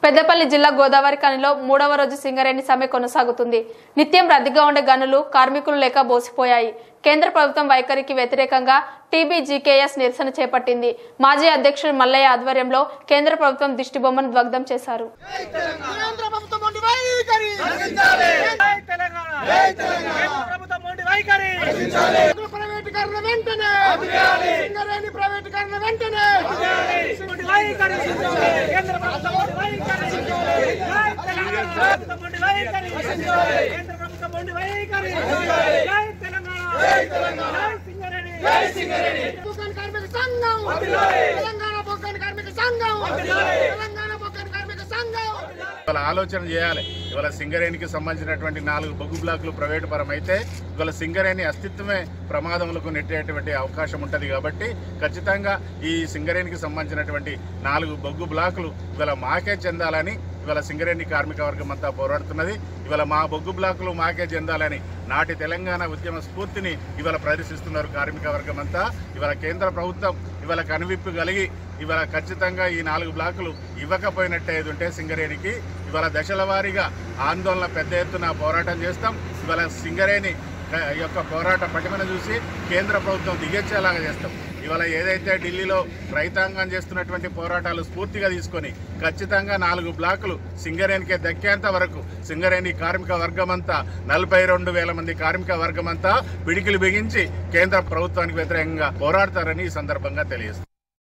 పెద్దపల్లి జిల్లా గోదావరి ఖనిలో మూడవ రోజు సింగరేణి సమ్మె కొనసాగుతుంది నిత్యం రద్దీగా ఉండే గనులు కార్మికులు లేక బోసిపోయాయి కేంద్ర ప్రభుత్వం వైఖరికి వ్యతిరేకంగా టీబీజీకేఎస్ నిరసన చేపట్టింది మాజీ అధ్యక్షుడు మల్లయ్య ఆధ్వర్యంలో కేంద్ర ప్రభుత్వం దిష్టిబొమ్మను ధ్వంసం చేశారు కేంద్ర ప్రభుత్వం మొండి వైఖరి జై తెలంగాణ కేంద్ర ప్రభుత్వం మొండి వైఖరి ప్రైవేటీకరణ వెంటనే సింగరేణి ప్రైవేటీకరణ వెంటనే మొండి వైఖరి కేంద్ర ప్రభుత్వం మొండి వైఖరి జై తెలంగాణ ప్రభుత్వం మొండి వైఖరి కేంద్ర ప్రభుత్వం మొండి వైఖరి జై తెలంగాణ జై తెలంగాణ జై సింగరేణి జై సింగరేణి బొగ్గని కార్మిక సంఘం తెలంగాణ బొగ్గని కార్మిక సంఘం తెలంగాణ బొగ్గని కార్మిక సంఘం ఇవాళ ఆలోచన చేయాలి ఇవాళ సింగరేణికి సంబంధించినటువంటి నాలుగు బొగ్గు బ్లాకులు ప్రైవేటు పరం అయితే ఇవాళ సింగరేణి అస్తిత్వమే ప్రమాదములకు నెట్టేటువంటి అవకాశం ఉంటుంది కాబట్టి ఖచ్చితంగా ఈ సింగరేణికి సంబంధించినటువంటి నాలుగు బొగ్గు బ్లాకులు ఇవాళ మాకే చెందాలని ఇవాళ సింగరేణి కార్మిక వర్గం అంతా పోరాడుతున్నది ఇవాళ మా బొగ్గు బ్లాకులు మాకే చెందాలని నాటి తెలంగాణ ఉద్యమ స్ఫూర్తిని ఇవాళ ప్రదర్శిస్తున్నారు కార్మిక వర్గం అంతా ఇవాళ కేంద్ర ప్రభుత్వం ఇవాళ కనువిప్పు కలిగి ఇవాళ ఖచ్చితంగా ఈ నాలుగు బ్లాకులు ఇవ్వకపోయినట్టే ఇది ఉంటే సింగరేణికి ఇవాళ దశల వారీగా ఆందోళన పెద్ద ఎత్తున పోరాటం చేస్తాం ఇవాళ సింగరేణి క- యొక్క పోరాట పటిమను చూసి కేంద్ర ప్రభుత్వం దిగెచ్చేలాగా చేస్తాం ఇవాళ ఏదైతే ఢిల్లీలో రైతాంగం చేస్తున్నటువంటి పోరాటాలు స్ఫూర్తిగా తీసుకొని ఖచ్చితంగా నాలుగు బ్లాకులు సింగరేణికే దక్కేంత వరకు సింగరేణి కార్మిక వర్గం అంతా నలభై రెండు వేల మంది కార్మిక వర్గం అంతా పిడికిలు బిగించి కేంద్ర ప్రభుత్వానికి వ్యతిరేకంగా పోరాడతారని ఈ సందర్భంగా తెలియజేస్తారు